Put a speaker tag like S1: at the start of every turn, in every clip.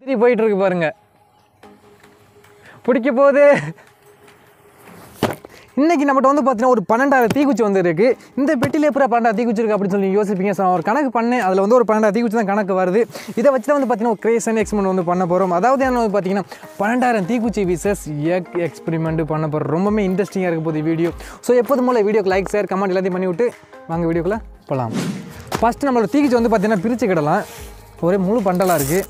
S1: தீ போயிட்டு இருக்கு பாருங்க பிடிக்க போகுது இன்னைக்கு நம்மகிட்ட வந்து பார்த்தீங்கன்னா ஒரு பன்னெண்டாயிரம் தீக்குச்சி வந்து இருக்கு இந்த பெட்டியில் எப்படி பன்னெண்டாயிரம் தீக்குச்சி இருக்கு அப்படின்னு சொல்லி யோசிப்பீங்க ஸோ ஒரு கணக்கு பண்ணேன் அதில் வந்து ஒரு பன்னெண்டாயிரம் தீக்குச்சி தான் கணக்கு வருது இதை வச்சு தான் வந்து பார்த்தீங்கன்னா ஒரு கிரேசன் எக்ஸ்பெரிமெண்ட் வந்து பண்ண போகிறோம் அதாவது என்ன வந்து பார்த்தீங்கன்னா பன்னெண்டாயிரம் தீக்குச்சி விசஸ் எக் எக்ஸ்பெரிமெண்ட் பண்ண போகிறோம் ரொம்பவே இன்ட்ரெஸ்டிங்காக இருக்க போகுது வீடியோ ஸோ எப்போதும் போல வீடியோக்கு லைக் ஷேர் கமெண்ட் எல்லாத்தையும் பண்ணி விட்டு வாங்க வீடியோக்குள்ளே போகலாம் ஃபஸ்ட்டு நம்மளோட தீக்குச்சி வந்து பார்த்தீங்கன்னா பிரித்து கிடலாம் ஒரே முழு பண்டலாக இருக்குது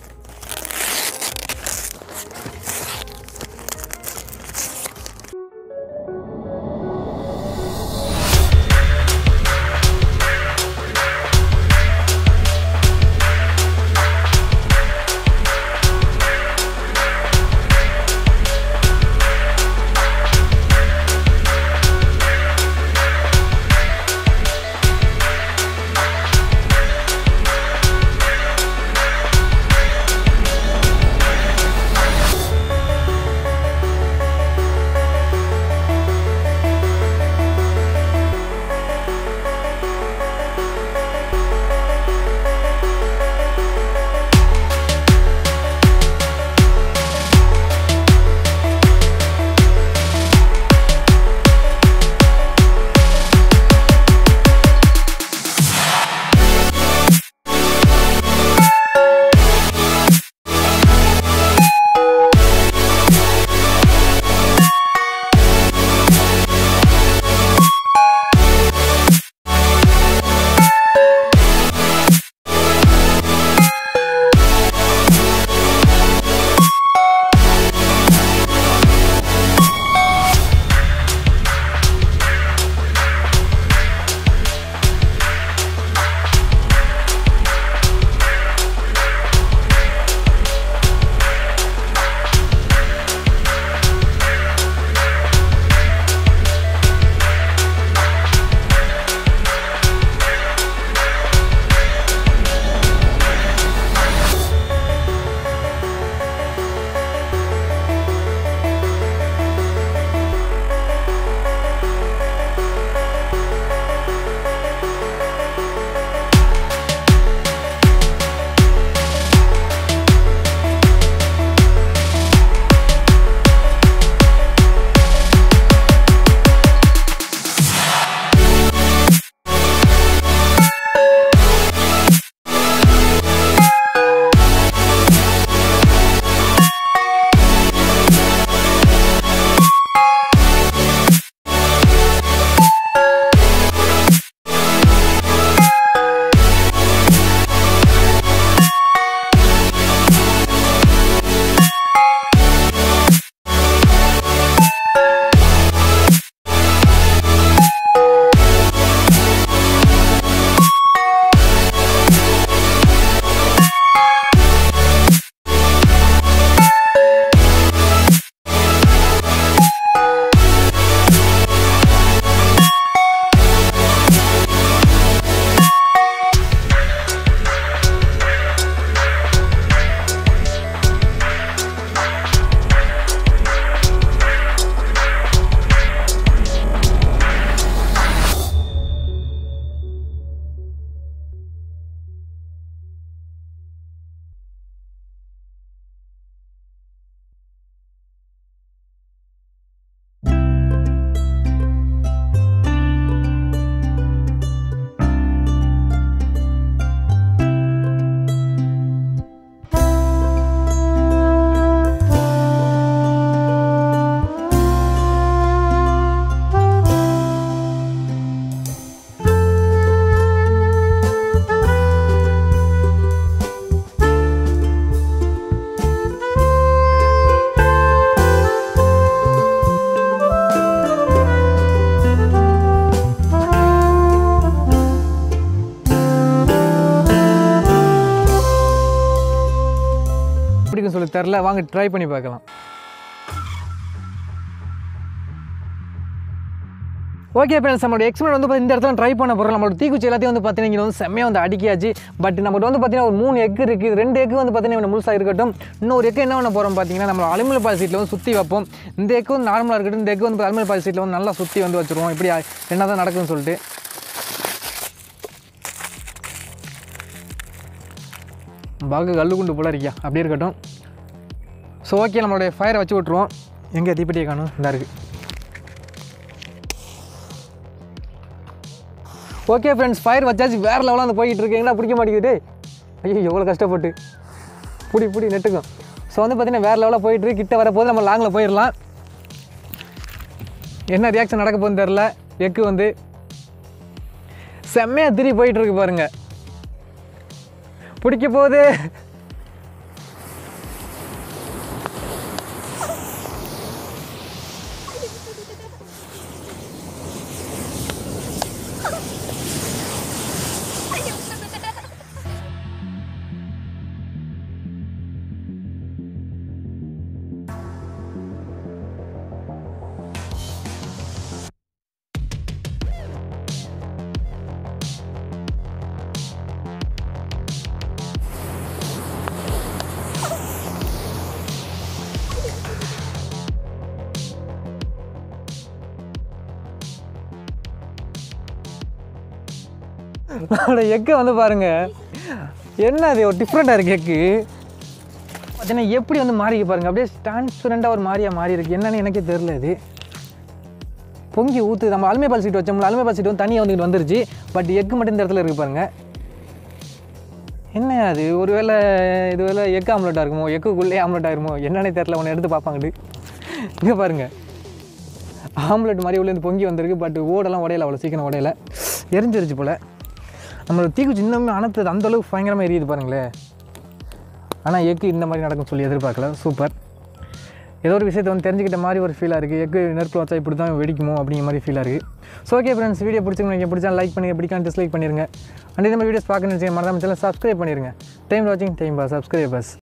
S1: பிடிக்கும் சொல்லி தெரில வாங்க ட்ரை பண்ணி பார்க்கலாம் ஓகே ஃப்ரெண்ட்ஸ் நம்மளோட எக்ஸ்பெரிமெண்ட் வந்து பார்த்தீங்கன்னா இந்த இடத்துல ட்ரை பண்ண போகிறோம் நம்மளோட தீக்குச்சி எல்லாத்தையும் வந்து பார்த்தீங்கன்னா இங்கே வந்து செம்மையாக வந்து அடிக்காச்சு பட் நம்மகிட்ட வந்து பார்த்தீங்கன்னா ஒரு மூணு எக் இருக்குது ரெண்டு எக்கு வந்து பார்த்தீங்கன்னா முழுசாக இருக்கட்டும் இன்னொரு எக்கு என்ன பண்ண போகிறோம் பார்த்தீங்கன்னா நம்ம அலுமினியம் பால் சீட்டில் வந்து சுற்றி வைப்போம் இந்த எக்கு வந்து நார்மலாக இருக்கட்டும் இந்த எக்கு வந்து அலுமினியம் பால் சீட்டில் வந்து நல்லா சுற்றி வந்து வச்சுருவோம் இப்படி என்ன தான் நடக்குதுன்னு சொல்லிட்டு பாக்கு கல்லு குண்டு போல இருக்கியா அப்படியே இருக்கட்டும் ஸோ ஓகே நம்மளுடைய ஃபயரை வச்சு விட்ருவோம் எங்கே தீப்பெட்டியை காணும் இந்த இருக்குது ஓகே ஃப்ரெண்ட்ஸ் ஃபயர் வச்சாச்சு வேறு லெவலாக வந்து போய்கிட்டு இருக்கு எங்கன்னா பிடிக்க மாட்டேங்குது ஐயோ எவ்வளோ கஷ்டப்பட்டு புடி புடி நெட்டுக்கும் ஸோ வந்து பார்த்தீங்கன்னா வேறு லெவலில் போயிட்டு இருக்கு கிட்ட வரப்போது நம்ம லாங்கில் போயிடலாம் என்ன ரியாக்ஷன் நடக்க போகுதுன்னு தெரில எக்கு வந்து செம்மையாக திரி போயிட்டு இருக்கு பாருங்க பிடிக்க போகுது அதோட எக்கு வந்து பாருங்க என்ன அது ஒரு டிஃப்ரெண்ட்டாக இருக்குது எக்கு பார்த்தீங்கன்னா எப்படி வந்து மாறி இருக்கு பாருங்க அப்படியே டிரான்ஸ்பரண்டாக ஒரு மாறியா மாறி இருக்கு என்னன்னு எனக்கே தெரில இது பொங்கி ஊற்று நம்ம அலுமை பால் சீட் வச்சோம்ல அலுமை பால் சீட் வந்து தனியாக வந்துட்டு வந்துருச்சு பட் எக்கு மட்டும் இந்த இடத்துல இருக்கு பாருங்க என்ன அது ஒருவேளை இது வேலை எக்கு ஆம்லெட்டாக இருக்குமோ எக்குக்குள்ளே ஆம்லெட் ஆயிருமோ என்னன்னே தெரில உன்னை எடுத்து பார்ப்பாங்கட்டு இங்கே பாருங்க ஆம்லெட் மாதிரி உள்ளேருந்து பொங்கி வந்திருக்கு பட் ஓடெல்லாம் உடையல அவ்வளோ சீக்கிரம் உடையல எரிஞ்சிருச்சு போல் நம்மளோட தீக்குச்சி இன்னுமே அனத்து அந்த அளவுக்கு பயங்கரமாக எரியுது பாருங்களேன் ஆனால் எக்கு இந்த மாதிரி நடக்கும்னு சொல்லி எதிர்பார்க்கல சூப்பர் ஏதோ ஒரு விஷயத்தை வந்து தெரிஞ்சுக்கிட்ட மாதிரி ஒரு ஃபீலாக இருக்குது எக்கு நெருப்பில் வச்சா இப்படி தான் வெடிக்குமோ அப்படிங்கிற மாதிரி ஃபீலாக இருக்குது ஸோ ஓகே ஃப்ரெண்ட்ஸ் வீடியோ பிடிச்சிங்க பிடிச்சா லைக் பண்ணுங்க பிடிக்காம டிஸ்லைக் பண்ணிருங்க அண்ட் இந்த மாதிரி வீடியோஸ் பார்க்கணும்னு வச்சுங்க மறக்காம சேனல் சப்ஸ்கிரைப் பண்ணிருங்க டைம் வாட்சிங் டைம் பாஸ் சப்ஸ்கிரைபர்ஸ்